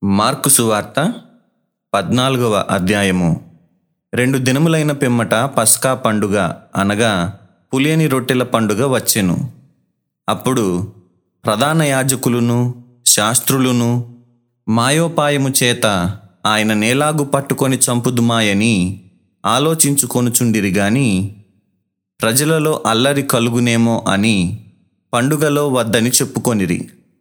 mark సువార్త పద్నాలుగవ అధ్యాయము రెండు దినములైన పిమ్మట పస్కా పండుగ అనగా పులియని రొట్టెల పండుగ వచ్చెను అప్పుడు ప్రధాన యాజకులును శాస్త్రులును మాయోపాయము చేత ఆయన నేలాగు పట్టుకొని చంపుదుమాయని ఆలోచించుకొనుచుండిరి గాని ప్రజలలో అల్లరి కలుగునేమో అని పండుగలో వద్దని చెప్పుకొనిరి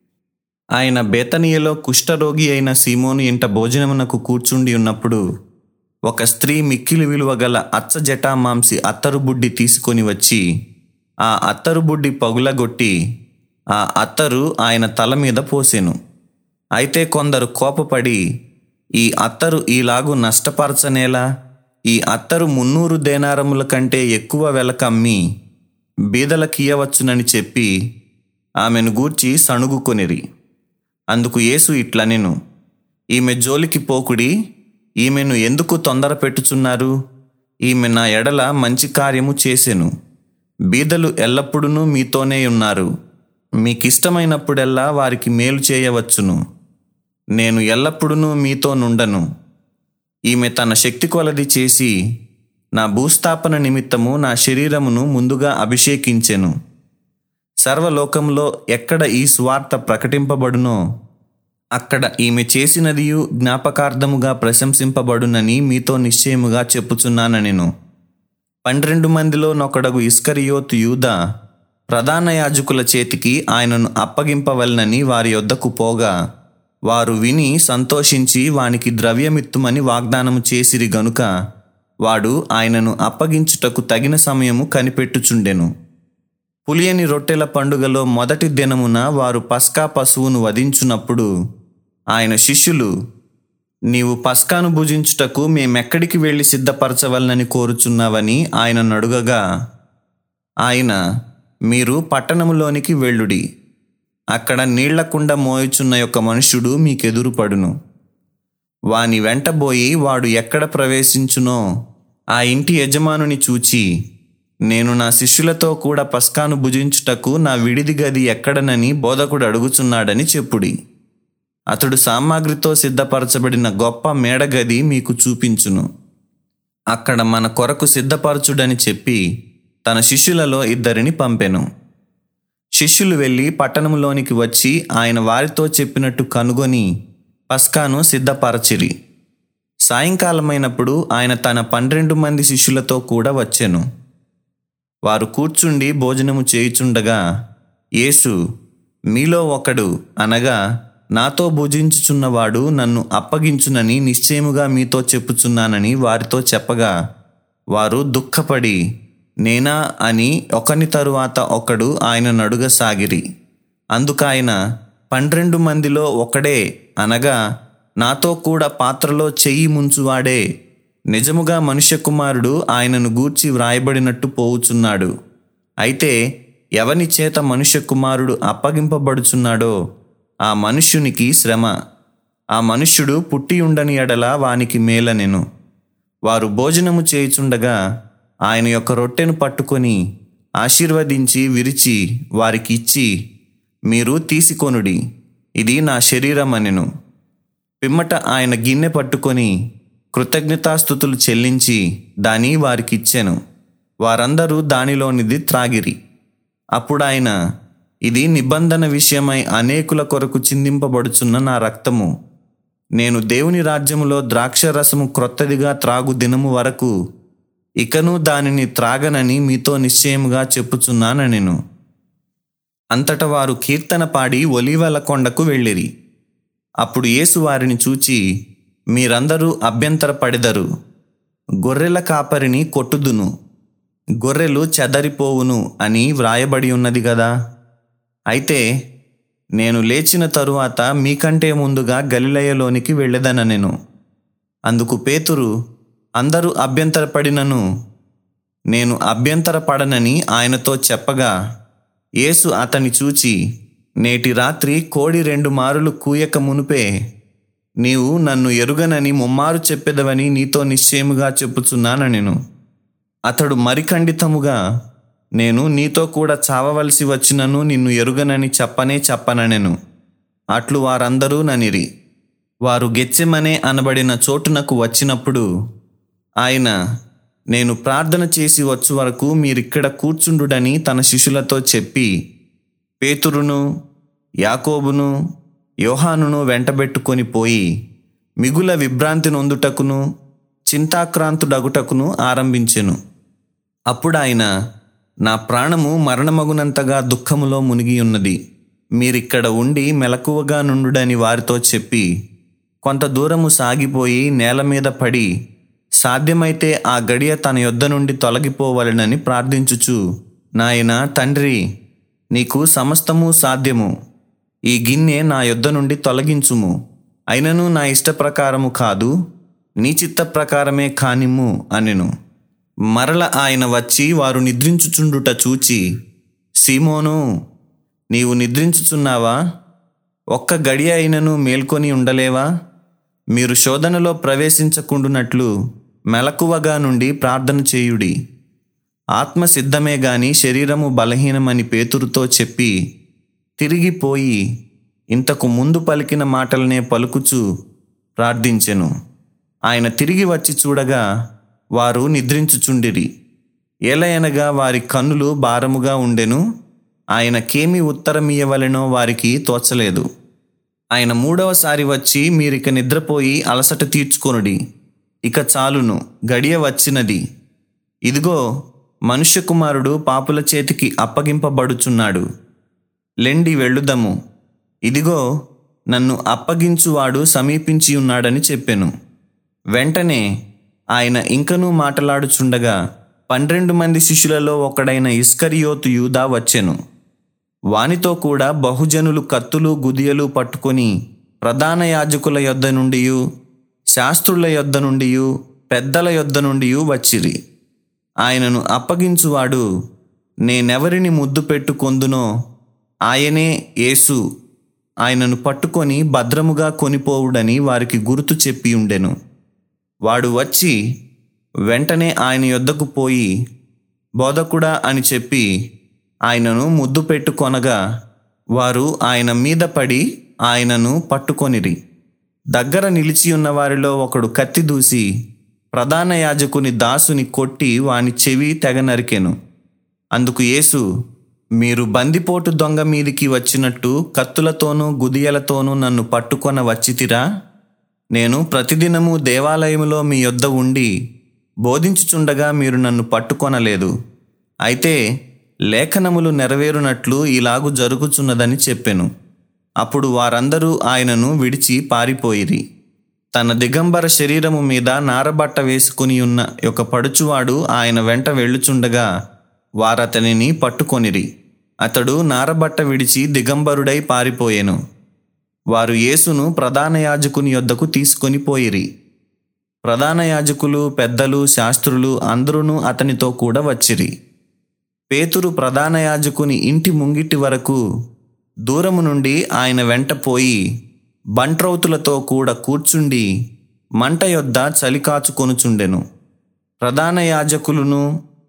ఆయన బేతనీయలో కుష్ఠరోగి అయిన సీమోను ఇంట భోజనమునకు కూర్చుండి ఉన్నప్పుడు ఒక స్త్రీ మిక్కిలి విలువ గల అచ్చ జటామాంసి అత్తరు బుడ్డి తీసుకొని వచ్చి ఆ అత్తరు బుడ్డి పగులగొట్టి ఆ అత్తరు ఆయన తల మీద పోసెను అయితే కొందరు కోపపడి ఈ అత్తరు ఈలాగు నష్టపరచనేలా ఈ అత్తరు మున్నూరు దేనారముల కంటే ఎక్కువ వెలకమ్మి బీదలకియ్యవచ్చునని చెప్పి ఆమెను గూర్చి సణుగుకొనిరి అందుకు యేసు ఇట్లనెను ఈమె జోలికి పోకుడి ఈమెను ఎందుకు తొందర పెట్టుచున్నారు ఈమె నా ఎడల మంచి కార్యము చేసెను బీదలు ఎల్లప్పుడూ మీతోనే ఉన్నారు మీకిష్టమైనప్పుడెల్లా వారికి మేలు చేయవచ్చును నేను ఎల్లప్పుడూ మీతో నుండను ఈమె తన శక్తి కొలది చేసి నా భూస్థాపన నిమిత్తము నా శరీరమును ముందుగా అభిషేకించెను సర్వలోకంలో ఎక్కడ ఈ స్వార్థ ప్రకటింపబడునో అక్కడ ఈమె చేసినదియు జ్ఞాపకార్థముగా ప్రశంసింపబడునని మీతో నిశ్చయముగా చెప్పుచున్నానెను పన్నెండు మందిలో నొకడగు ఇస్కరియోతు యూద ప్రధాన యాజకుల చేతికి ఆయనను అప్పగింపవలనని వారి యొద్దకు పోగా వారు విని సంతోషించి వానికి ద్రవ్యమిత్తుమని వాగ్దానము చేసిరి గనుక వాడు ఆయనను అప్పగించుటకు తగిన సమయము కనిపెట్టుచుండెను పులియని రొట్టెల పండుగలో మొదటి దినమున వారు పస్కా పశువును వధించున్నప్పుడు ఆయన శిష్యులు నీవు పస్కాను భుజించుటకు మేమెక్కడికి వెళ్ళి సిద్ధపరచవలనని కోరుచున్నావని ఆయన నడుగగా ఆయన మీరు పట్టణములోనికి వెళ్ళుడి అక్కడ నీళ్లకుండ మోయుచున్న యొక్క మనుష్యుడు మీకెదురుపడును వాని వెంటబోయి వాడు ఎక్కడ ప్రవేశించునో ఆ ఇంటి యజమానుని చూచి నేను నా శిష్యులతో కూడా పస్కాను భుజించుటకు నా విడిది గది ఎక్కడనని బోధకుడు అడుగుచున్నాడని చెప్పుడి అతడు సామాగ్రితో సిద్ధపరచబడిన గొప్ప మేడగది మీకు చూపించును అక్కడ మన కొరకు సిద్ధపరచుడని చెప్పి తన శిష్యులలో ఇద్దరిని పంపెను శిష్యులు వెళ్ళి పట్టణంలోనికి వచ్చి ఆయన వారితో చెప్పినట్టు కనుగొని పస్కాను సిద్ధపరచిరి సాయంకాలమైనప్పుడు ఆయన తన పన్నెండు మంది శిష్యులతో కూడా వచ్చెను వారు కూర్చుండి భోజనము చేయుచుండగా యేసు మీలో ఒకడు అనగా నాతో భుజించుచున్నవాడు నన్ను అప్పగించునని నిశ్చయముగా మీతో చెప్పుచున్నానని వారితో చెప్పగా వారు దుఃఖపడి నేనా అని ఒకని తరువాత ఒకడు ఆయన నడుగసాగిరి అందుకాయన పన్నెండు మందిలో ఒకడే అనగా నాతో కూడా పాత్రలో చెయ్యి ముంచువాడే నిజముగా మనుష్య కుమారుడు ఆయనను గూర్చి వ్రాయబడినట్టు పోవుచున్నాడు అయితే ఎవని చేత మనుష్య కుమారుడు అప్పగింపబడుచున్నాడో ఆ మనుష్యునికి శ్రమ ఆ మనుష్యుడు పుట్టి ఉండని ఎడల వానికి మేలనెను వారు భోజనము చేయుచుండగా ఆయన యొక్క రొట్టెను పట్టుకొని ఆశీర్వదించి విరిచి వారికి ఇచ్చి మీరు తీసుకొనుడి ఇది నా శరీరం అనెను పిమ్మట ఆయన గిన్నె పట్టుకొని కృతజ్ఞతాస్థుతులు చెల్లించి దాని వారికిచ్చెను వారందరూ దానిలోనిది త్రాగిరి అప్పుడు ఆయన ఇది నిబంధన విషయమై అనేకుల కొరకు చిందింపబడుచున్న నా రక్తము నేను దేవుని రాజ్యములో ద్రాక్ష రసము క్రొత్తదిగా త్రాగు దినము వరకు ఇకను దానిని త్రాగనని మీతో నిశ్చయముగా చెప్పుచున్నానెను అంతట వారు కీర్తన పాడి ఒలీవల కొండకు వెళ్ళిరి అప్పుడు యేసు వారిని చూచి మీరందరూ అభ్యంతరపడెదరు గొర్రెల కాపరిని కొట్టుదును గొర్రెలు చెదరిపోవును అని వ్రాయబడి ఉన్నది కదా అయితే నేను లేచిన తరువాత మీకంటే ముందుగా గలిలయలోనికి వెళ్ళేదననెను అందుకు పేతురు అందరూ అభ్యంతరపడినను నేను అభ్యంతరపడనని ఆయనతో చెప్పగా యేసు అతని చూచి నేటి రాత్రి కోడి రెండు మారులు కూయక మునుపే నీవు నన్ను ఎరుగనని ముమ్మారు చెప్పెదవని నీతో నిశ్చయముగా చెప్పుచున్నానెను అతడు మరిఖండితముగా నేను నీతో కూడా చావవలసి వచ్చినను నిన్ను ఎరుగనని చెప్పనే చెప్పననెను అట్లు వారందరూ ననిరి వారు గెచ్చెమనే అనబడిన చోటునకు వచ్చినప్పుడు ఆయన నేను ప్రార్థన చేసి వచ్చు వరకు మీరిక్కడ కూర్చుండుడని తన శిష్యులతో చెప్పి పేతురును యాకోబును యోహానును వెంటబెట్టుకొని పోయి మిగుల విభ్రాంతి నొందుటకును చింతాక్రాంతుడగుటకును ఆరంభించెను అప్పుడాయన నా ప్రాణము మరణమగునంతగా దుఃఖములో మునిగి ఉన్నది మీరిక్కడ ఉండి మెలకువగా నుండుడని వారితో చెప్పి కొంత దూరము సాగిపోయి నేల మీద పడి సాధ్యమైతే ఆ గడియ తన యొద్ద నుండి తొలగిపోవలెనని ప్రార్థించుచు నాయన తండ్రి నీకు సమస్తము సాధ్యము ఈ గిన్నె నా యొద్ద నుండి తొలగించుము అయినను నా ఇష్ట ప్రకారము కాదు నీ చిత్త ప్రకారమే కానిమ్ము అనెను మరల ఆయన వచ్చి వారు నిద్రించుచుండుట చూచి సీమోను నీవు నిద్రించుచున్నావా ఒక్క గడియ అయినను మేల్కొని ఉండలేవా మీరు శోధనలో ప్రవేశించకుండునట్లు మెలకువగా నుండి ప్రార్థన చేయుడి ఆత్మ సిద్ధమే గాని శరీరము బలహీనమని పేతురుతో చెప్పి తిరిగిపోయి ఇంతకు ముందు పలికిన మాటలనే పలుకుచు ప్రార్థించెను ఆయన తిరిగి వచ్చి చూడగా వారు నిద్రించుచుండిరి ఏలయనగా వారి కన్నులు భారముగా ఉండెను ఆయనకేమి ఉత్తరమియ్యవలెనో వారికి తోచలేదు ఆయన మూడవసారి వచ్చి మీరిక నిద్రపోయి అలసట తీర్చుకొనుడి ఇక చాలును గడియ వచ్చినది ఇదిగో మనుష్య కుమారుడు పాపుల చేతికి అప్పగింపబడుచున్నాడు లెండి వెళ్ళుదము ఇదిగో నన్ను అప్పగించువాడు సమీపించి ఉన్నాడని చెప్పెను వెంటనే ఆయన ఇంకనూ మాటలాడుచుండగా పన్నెండు మంది శిష్యులలో ఒకడైన ఇస్కరియోతు యూదా వచ్చెను వానితో కూడా బహుజనులు కత్తులు గుదియలు పట్టుకొని ప్రధాన యాజకుల యొద్ద నుండి శాస్త్రుల యొద్ద నుండి పెద్దల యొద్ద నుండి వచ్చిరి ఆయనను అప్పగించువాడు నేనెవరిని ముద్దు పెట్టుకొందునో ఆయనే యేసు ఆయనను పట్టుకొని భద్రముగా కొనిపోవుడని వారికి గుర్తు చెప్పి ఉండెను వాడు వచ్చి వెంటనే ఆయన యొద్దకు పోయి బోధకుడా అని చెప్పి ఆయనను ముద్దు పెట్టుకొనగా వారు ఆయన మీద పడి ఆయనను పట్టుకొనిరి దగ్గర నిలిచి ఉన్న వారిలో ఒకడు కత్తి దూసి ప్రధాన యాజకుని దాసుని కొట్టి వాని చెవి తెగ నరికెను అందుకు యేసు మీరు బందిపోటు దొంగ మీదికి వచ్చినట్టు కత్తులతోనూ గుదియలతోనూ నన్ను పట్టుకొన వచ్చితిరా నేను ప్రతిదినము దేవాలయములో మీ యొద్ద ఉండి బోధించుచుండగా మీరు నన్ను పట్టుకొనలేదు అయితే లేఖనములు నెరవేరునట్లు ఇలాగు జరుగుచున్నదని చెప్పెను అప్పుడు వారందరూ ఆయనను విడిచి పారిపోయిరి తన దిగంబర శరీరము మీద నారబట్ట వేసుకుని ఉన్న ఒక పడుచువాడు ఆయన వెంట వెళ్ళుచుండగా వారతనిని పట్టుకొనిరి అతడు నారబట్ట విడిచి దిగంబరుడై పారిపోయెను వారు యేసును ప్రధాన యాజకుని యొద్దకు తీసుకొని పోయిరి ప్రధాన యాజకులు పెద్దలు శాస్త్రులు అందరూ అతనితో కూడా వచ్చిరి పేతురు ప్రధాన యాజకుని ఇంటి ముంగిటి వరకు దూరము నుండి ఆయన వెంట పోయి బంట్రౌతులతో కూడా కూర్చుండి మంట యొద్ద చలి కాచుకొనుచుండెను ప్రధాన యాజకులను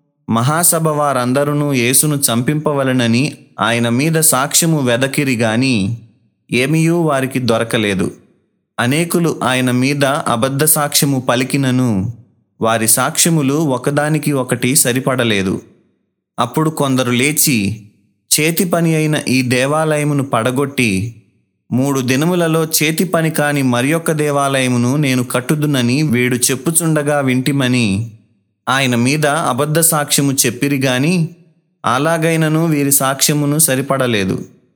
మహాసభ వారందరూ యేసును చంపింపవలనని ఆయన మీద సాక్ష్యము వెదకిరి గాని ఏమీయూ వారికి దొరకలేదు అనేకులు ఆయన మీద అబద్ధ సాక్ష్యము పలికినను వారి సాక్ష్యములు ఒకదానికి ఒకటి సరిపడలేదు అప్పుడు కొందరు లేచి చేతి పని అయిన ఈ దేవాలయమును పడగొట్టి మూడు దినములలో చేతి పని కాని మరియొక్క దేవాలయమును నేను కట్టుదునని వీడు చెప్పుచుండగా వింటిమని ఆయన మీద అబద్ధ సాక్ష్యము చెప్పిరి గాని అలాగైనను వీరి సాక్ష్యమును సరిపడలేదు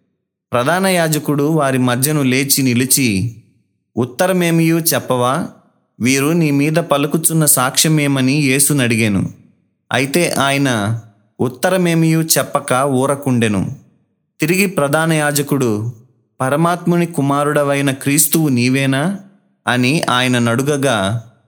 ప్రధాన యాజకుడు వారి మధ్యను లేచి నిలిచి ఉత్తరమేమియూ చెప్పవా వీరు నీ మీద పలుకుచున్న సాక్ష్యమేమని యేసును అడిగాను అయితే ఆయన ఉత్తరమేమియూ చెప్పక ఊరకుండెను తిరిగి ప్రధాన యాజకుడు పరమాత్ముని కుమారుడవైన క్రీస్తువు నీవేనా అని ఆయన నడుగగా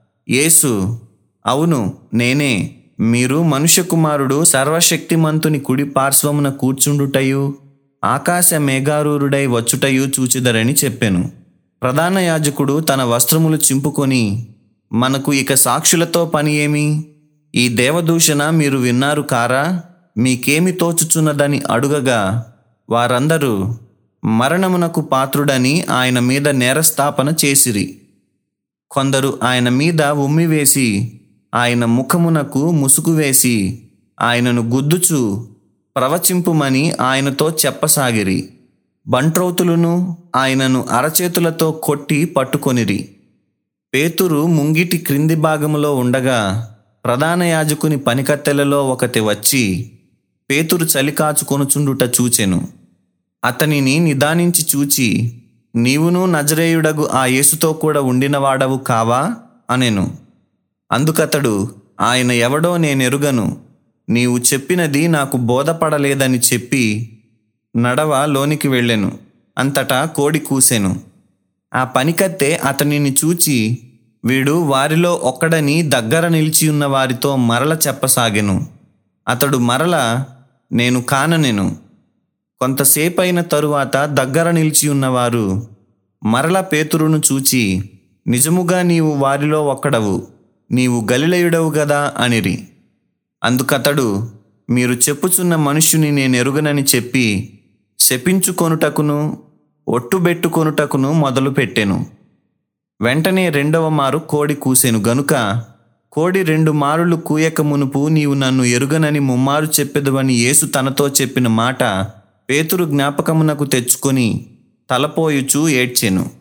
యేసు అవును నేనే మీరు మనుష్య కుమారుడు సర్వశక్తిమంతుని కుడి పార్శ్వమున కూర్చుండుటయు ఆకాశ మేఘారూరుడై వచ్చుటయు చూచిదరని చెప్పెను ప్రధాన యాజకుడు తన వస్త్రములు చింపుకొని మనకు ఇక సాక్షులతో పని ఏమి ఈ దేవదూషణ మీరు విన్నారు కారా మీకేమి తోచుచున్నదని అడుగగా వారందరూ మరణమునకు పాత్రుడని ఆయన మీద నేరస్థాపన చేసిరి కొందరు ఆయన మీద ఉమ్మివేసి ఆయన ముఖమునకు ముసుగు వేసి ఆయనను గుద్దుచు ప్రవచింపుమని ఆయనతో చెప్పసాగిరి బంట్రౌతులను ఆయనను అరచేతులతో కొట్టి పట్టుకొనిరి పేతురు ముంగిటి క్రింది భాగములో ఉండగా ప్రధాన యాజకుని పనికత్తెలలో ఒకటి వచ్చి పేతురు చలి కాచుకొనుచుండుట చూచెను అతనిని నిదానించి చూచి నీవును నజరేయుడగు ఆ యేసుతో కూడా ఉండినవాడవు కావా అనెను అందుకతడు ఆయన ఎవడో నేనెరుగను నీవు చెప్పినది నాకు బోధపడలేదని చెప్పి నడవ లోనికి వెళ్ళెను అంతటా కోడి కూసెను ఆ పనికత్తె అతనిని చూచి వీడు వారిలో ఒక్కడని దగ్గర నిలిచి ఉన్న వారితో మరల చెప్పసాగెను అతడు మరల నేను కాననెను కొంతసేపైన తరువాత దగ్గర నిలిచి ఉన్నవారు మరల పేతురును చూచి నిజముగా నీవు వారిలో ఒక్కడవు నీవు గలిలయుడవు గదా అనిరి అందుకతడు మీరు చెప్పుచున్న మనుష్యుని నేను ఎరుగనని చెప్పి శపించుకొనుటకును ఒట్టుబెట్టుకొనుటకును మొదలుపెట్టెను వెంటనే రెండవ మారు కోడి కూసెను గనుక కోడి రెండు మారులు కూయక మునుపు నీవు నన్ను ఎరుగనని ముమ్మారు చెప్పెదవని యేసు తనతో చెప్పిన మాట పేతురు జ్ఞాపకమునకు తెచ్చుకొని తలపోయుచూ ఏడ్చెను